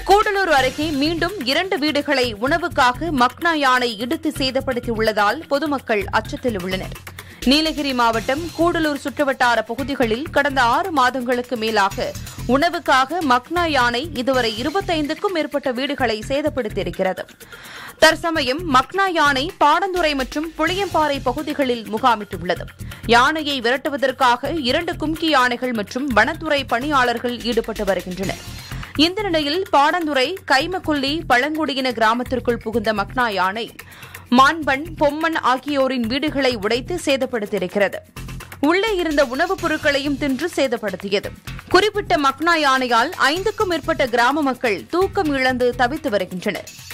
கூடலூர் அருகே மீண்டும் இரண்டு வீடுகளை உணவுக்காக மக்னா யானை இடித்து சேதப்படுத்தியுள்ளதால் பொதுமக்கள் அச்சத்தில் உள்ளனர் நீலகிரி மாவட்டம் கூடலூர் சுற்றுவட்டார பகுதிகளில் கடந்த ஆறு மாதங்களுக்கு மேலாக உணவுக்காக மக்னா யானை இதுவரை இருபத்தைந்துக்கும் மேற்பட்ட வீடுகளை சேதப்படுத்தியிருக்கிறது தற்சமயம் மக்னா யானை பாடந்துறை மற்றும் புளியம்பாறை பகுதிகளில் முகாமிட்டுள்ளது யானையை விரட்டுவதற்காக இரண்டு கும்கி யானைகள் மற்றும் வனத்துறை பணியாளர்கள் ஈடுபட்டு வருகின்றனர் இந்த நிலையில் பாடந்துறை கைமக்குள்ளி பழங்குடியின கிராமத்திற்குள் புகுந்த மக்னா யானை மான்பன் பொம்மன் ஆகியோரின் வீடுகளை உடைத்து சேதப்படுத்தியிருக்கிறது உள்ளே இருந்த உணவுப் பொருட்களையும் தின்று சேதப்படுத்தியது குறிப்பிட்ட மக்னா யானையால் ஐந்துக்கும் மேற்பட்ட கிராம மக்கள் தூக்கம் இழந்து தவித்து வருகின்றனர்